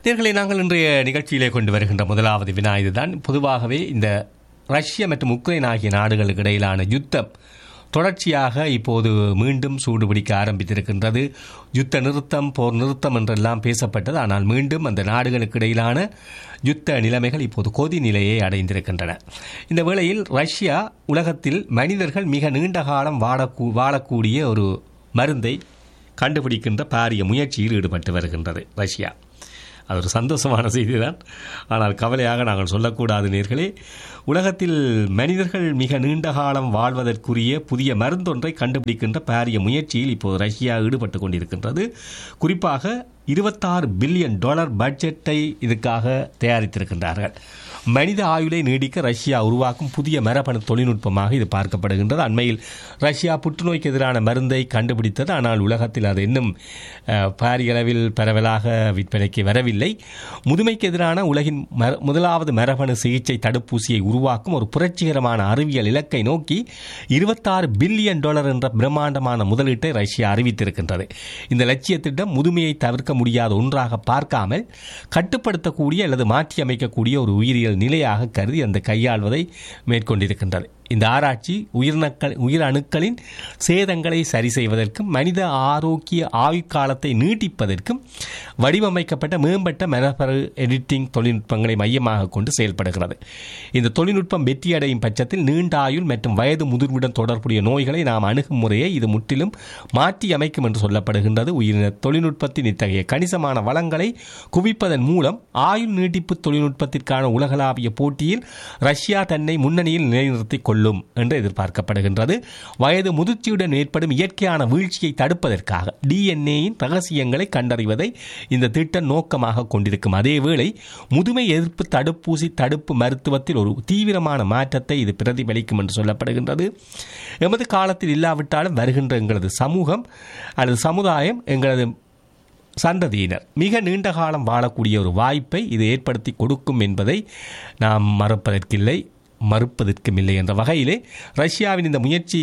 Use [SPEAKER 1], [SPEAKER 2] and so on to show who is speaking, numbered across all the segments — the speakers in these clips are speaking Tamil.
[SPEAKER 1] நேர்களை நாங்கள் இன்றைய நிகழ்ச்சியிலே கொண்டு வருகின்ற முதலாவது வினா இதுதான் பொதுவாகவே இந்த ரஷ்யா மற்றும் உக்ரைன் ஆகிய நாடுகளுக்கு இடையிலான யுத்தம் தொடர்ச்சியாக இப்போது மீண்டும் சூடுபிடிக்க ஆரம்பித்திருக்கின்றது யுத்த நிறுத்தம் போர் நிறுத்தம் என்றெல்லாம் பேசப்பட்டது ஆனால் மீண்டும் அந்த நாடுகளுக்கு இடையிலான யுத்த நிலைமைகள் இப்போது கொதி நிலையை அடைந்திருக்கின்றன இந்த வேளையில் ரஷ்யா உலகத்தில் மனிதர்கள் மிக நீண்ட காலம் வாழக்கூ வாழக்கூடிய ஒரு மருந்தை கண்டுபிடிக்கின்ற பாரிய முயற்சியில் ஈடுபட்டு வருகின்றது ரஷ்யா அது ஒரு சந்தோஷமான செய்தி தான் ஆனால் கவலையாக நாங்கள் சொல்லக்கூடாது நேர்களே உலகத்தில் மனிதர்கள் மிக நீண்ட காலம் வாழ்வதற்குரிய புதிய மருந்தொன்றை கண்டுபிடிக்கின்ற பாரிய முயற்சியில் இப்போது ரஷ்யா ஈடுபட்டு கொண்டிருக்கின்றது குறிப்பாக இருபத்தாறு பில்லியன் டாலர் பட்ஜெட்டை இதுக்காக தயாரித்திருக்கின்றார்கள் மனித ஆயுளை நீடிக்க ரஷ்யா உருவாக்கும் புதிய மரபணு தொழில்நுட்பமாக இது பார்க்கப்படுகின்றது அண்மையில் ரஷ்யா புற்றுநோய்க்கு எதிரான மருந்தை கண்டுபிடித்தது ஆனால் உலகத்தில் அது இன்னும் அஹ், பாரிய அளவில் பரவலாக விற்பனைக்கு வரவில்லை முதுமைக்கு எதிரான உலகின் மர- முதலாவது மரபணு சிகிச்சை தடுப்பூசியை உருவாக்கும் ஒரு புரட்சிகரமான அறிவியல் இலக்கை நோக்கி இருபத்தாறு பில்லியன் டாலர் என்ற பிரம்மாண்டமான முதலீட்டை ரஷ்யா அறிவித்திருக்கின்றது இந்த லட்சிய திட்டம் முதுமையை தவிர்க்க முடியாத ஒன்றாக பார்க்காமல் கட்டுப்படுத்தக்கூடிய அல்லது மாற்றியமைக்கக்கூடிய ஒரு உயிரியல் நிலையாக கருதி அந்த கையாள்வதை மேற்கொண்டிருக்கின்றது இந்த ஆராய்ச்சி உயிரினக்கள் உயிரணுக்களின் சேதங்களை சரி செய்வதற்கும் மனித ஆரோக்கிய ஆயுட்காலத்தை நீட்டிப்பதற்கும் வடிவமைக்கப்பட்ட மேம்பட்ட மரபணு எடிட்டிங் தொழில்நுட்பங்களை மையமாக கொண்டு செயல்படுகிறது இந்த தொழில்நுட்பம் வெற்றியடையும் பட்சத்தில் நீண்ட ஆயுள் மற்றும் வயது முதிர்வுடன் தொடர்புடைய நோய்களை நாம் அணுகும் முறையை இது முற்றிலும் மாற்றி அமைக்கும் என்று சொல்லப்படுகின்றது உயிரின தொழில்நுட்பத்தின் இத்தகைய கணிசமான வளங்களை குவிப்பதன் மூலம் ஆயுள் நீட்டிப்பு தொழில்நுட்பத்திற்கான உலகளாவிய போட்டியில் ரஷ்யா தன்னை முன்னணியில் நிலைநிறுத்திக் கொள்ளும் என்று எதிர்பார்க்கப்படுகின்றது வயது முதிர்ச்சியுடன் ஏற்படும் இயற்கையான வீழ்ச்சியை தடுப்பதற்காக டிஎன்ஏயின் ரகசியங்களை கண்டறிவதை இந்த திட்டம் நோக்கமாக கொண்டிருக்கும் அதேவேளை முதுமை எதிர்ப்பு தடுப்பூசி தடுப்பு மருத்துவத்தில் ஒரு தீவிரமான மாற்றத்தை இது பிரதிபலிக்கும் என்று சொல்லப்படுகின்றது எமது காலத்தில் இல்லாவிட்டாலும் வருகின்ற எங்களது சமூகம் அல்லது சமுதாயம் எங்களது சந்ததியினர் மிக நீண்ட காலம் வாழக்கூடிய ஒரு வாய்ப்பை இது ஏற்படுத்தி கொடுக்கும் என்பதை நாம் மறப்பதற்கில்லை மறுப்பதற்கும் இல்லை என்ற வகையிலே ரஷ்யாவின் இந்த முயற்சி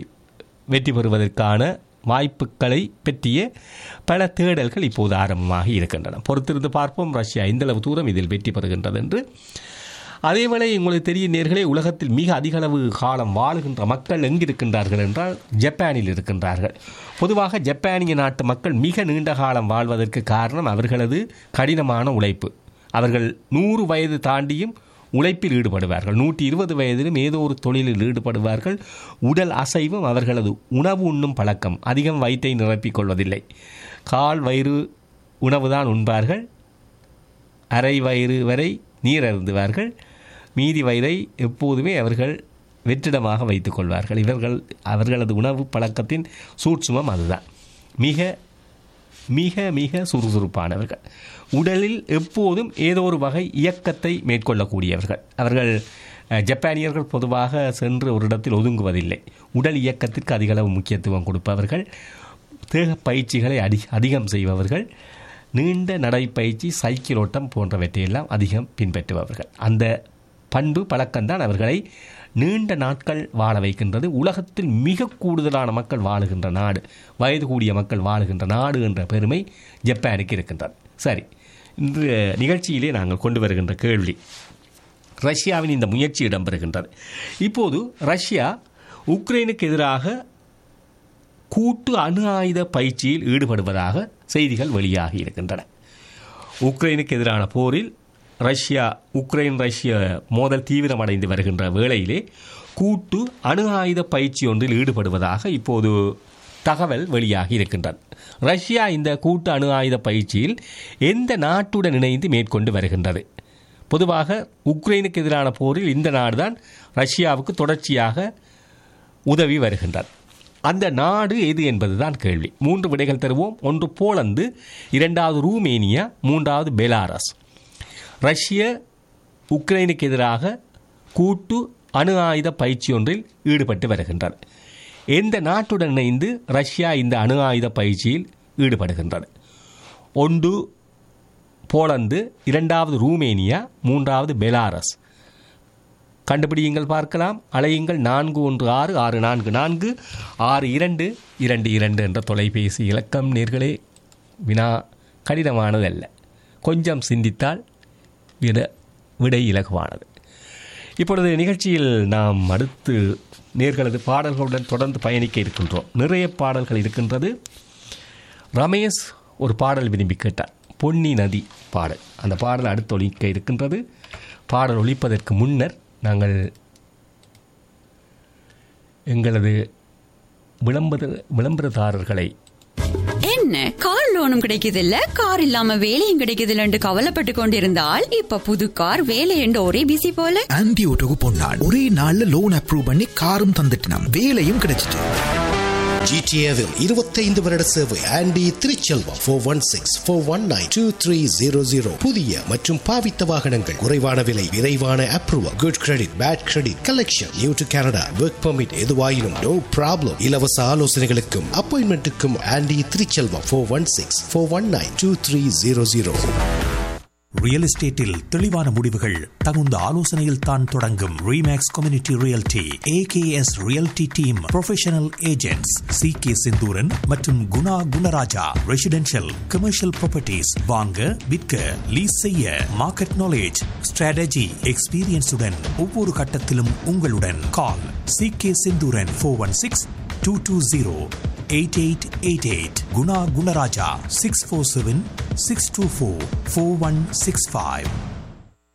[SPEAKER 1] வெற்றி பெறுவதற்கான வாய்ப்புகளை பற்றிய பல தேடல்கள் இப்போது ஆரம்பமாகி இருக்கின்றன பொறுத்திருந்து பார்ப்போம் ரஷ்யா எந்தளவு தூரம் இதில் வெற்றி பெறுகின்றது என்று அதேவேளை உங்களுக்கு தெரியும் நேர்களே உலகத்தில் மிக அதிக அளவு காலம் வாழுகின்ற மக்கள் எங்கிருக்கின்றார்கள் என்றால் ஜப்பானில் இருக்கின்றார்கள் பொதுவாக ஜப்பானிய நாட்டு மக்கள் மிக நீண்ட காலம் வாழ்வதற்கு காரணம் அவர்களது கடினமான உழைப்பு அவர்கள் நூறு வயது தாண்டியும் உழைப்பில் ஈடுபடுவார்கள் நூற்றி இருபது வயதிலும் ஏதோ ஒரு தொழிலில் ஈடுபடுவார்கள் உடல் அசைவும் அவர்களது உணவு உண்ணும் பழக்கம் அதிகம் வயிற்றை நிரப்பிக் கொள்வதில்லை கால் வயிறு உணவுதான் உண்பார்கள் அரை வயிறு வரை நீர் அருந்துவார்கள் மீதி வயிறை எப்போதுமே அவர்கள் வெற்றிடமாக வைத்துக் கொள்வார்கள் இவர்கள் அவர்களது உணவு பழக்கத்தின் சூட்சுமம் அதுதான் மிக மிக மிக சுறுசுறுப்பானவர்கள் உடலில் எப்போதும் ஏதோ ஒரு வகை இயக்கத்தை மேற்கொள்ளக்கூடியவர்கள் அவர்கள் அஹ், ஜப்பானியர்கள் பொதுவாக சென்று ஒரு இடத்தில் ஒதுங்குவதில்லை உடல் இயக்கத்திற்கு அதிக அளவு முக்கியத்துவம் கொடுப்பவர்கள் தேக பயிற்சிகளை அதி அதிகம் செய்பவர்கள் நீண்ட நடைப்பயிற்சி சைக்கிள் ஓட்டம் போன்றவற்றையெல்லாம் அதிகம் பின்பற்றுபவர்கள் அந்த பண்பு பழக்கம்தான் அவர்களை நீண்ட நாட்கள் வாழ வைக்கின்றது உலகத்தில் மிக கூடுதலான மக்கள் வாழுகின்ற நாடு வயது கூடிய மக்கள் வாழுகின்ற நாடு என்ற பெருமை ஜப்பானுக்கு இருக்கின்றது சரி இன்று நிகழ்ச்சியிலே நாங்கள் கொண்டு வருகின்ற கேள்வி ரஷ்யாவின் இந்த முயற்சி இடம்பெறுகின்றது இப்போது ரஷ்யா உக்ரைனுக்கு எதிராக கூட்டு அணு ஆயுத பயிற்சியில் ஈடுபடுவதாக செய்திகள் வெளியாகி இருக்கின்றன உக்ரைனுக்கு எதிரான போரில் ரஷ்யா உக்ரைன் ரஷ்ய மோதல் தீவிரமடைந்து வருகின்ற வேளையிலே கூட்டு அணு ஆயுத பயிற்சி ஒன்றில் ஈடுபடுவதாக இப்போது தகவல் வெளியாகி இருக்கின்றது ரஷ்யா இந்த கூட்டு அணு ஆயுத பயிற்சியில் எந்த நாட்டுடன் இணைந்து மேற்கொண்டு வருகின்றது பொதுவாக உக்ரைனுக்கு எதிரான போரில் இந்த நாடுதான் ரஷ்யாவுக்கு தொடர்ச்சியாக உதவி வருகின்றது அந்த நாடு எது என்பதுதான் கேள்வி மூன்று விடைகள் தருவோம் ஒன்று போலந்து இரண்டாவது ரூமேனியா மூன்றாவது பெலாரஸ் ரஷ்ய உக்ரைனுக்கு எதிராக கூட்டு அணு ஆயுத பயிற்சி ஒன்றில் ஈடுபட்டு வருகின்றது எந்த நாட்டுடன் இணைந்து ரஷ்யா இந்த அணு ஆயுத பயிற்சியில் ஈடுபடுகின்றது ஒன்று போலந்து இரண்டாவது ரூமேனியா மூன்றாவது பெலாரஸ் கண்டுபிடியுங்கள் பார்க்கலாம் அலையுங்கள் நான்கு ஒன்று ஆறு ஆறு நான்கு நான்கு ஆறு இரண்டு இரண்டு இரண்டு என்ற தொலைபேசி இலக்கம் நேர்களே வினா கடினமானதல்ல கொஞ்சம் சிந்தித்தால் விட விடை இலகுவானது இப்பொழுது நிகழ்ச்சியில் நாம் அடுத்து நேர்களது பாடல்களுடன் தொடர்ந்து பயணிக்க இருக்கின்றோம் நிறைய பாடல்கள் இருக்கின்றது ரமேஷ் ஒரு பாடல் விரும்பி கேட்டார் பொன்னி நதி பாடல் அந்த பாடல் அடுத்து ஒலிக்க இருக்கின்றது பாடல் ஒலிப்பதற்கு முன்னர் நாங்கள் எங்களது விளம்பர விளம்பரதாரர்களை
[SPEAKER 2] என்ன கார் லோனும் கிடைக்குது இல்ல கார் இல்லாம வேலையும் கிடைக்குது இல்லன்னு கவலைப்பட்டு கொண்டிருந்தால் இப்ப புது கார் வேலை என்று ஒரே பிசி போல
[SPEAKER 3] ஆன்டி ஓட்டோக்கு பொன்னாள் ஒரே நாள்ல லோன் அப்ரூவ் பண்ணி காரும் தந்துட்டினாம் வேலையும் கிடைச்சிட்டு
[SPEAKER 4] ஜிடிஏவில் இருபத்தைந்து வருட சேவை Andy Thiruchelvam four one six four one nine two three zero zero புதிய மற்றும் பாவித்த வாகனங்கள் குறைவான விலை விரைவான approval good credit bad credit collection new to Canada work permit எதுவாயினும் நோ ப்ராப்ளம் இலவச ஆலோசனைகளுக்கும் அப்பாயின்மெண்ட்டுக்கும் Andy Thiruchelvam four one six four one nine two three zero zero
[SPEAKER 5] real எஸ்டேட்டில் தெளிவான முடிவுகள் தகுந்த ஆலோசனையில் தான் தொடங்கும் Remax community realty AKS realty team professional agents C K Senthuran மற்றும் Guna Gunarajah residential commercial properties வாங்க விற்க லீஸ் செய்ய மார்க்கெட் நாலேஜ் ஸ்ட்ராட்டஜி எக்ஸ்பீரியன்ஸுடன் ஒவ்வொரு கட்டத்திலும் உங்களுடன் call C K Senthooran four one six two two zero eight eight eight eight Guna Gunarajah six four seven six two four four one six five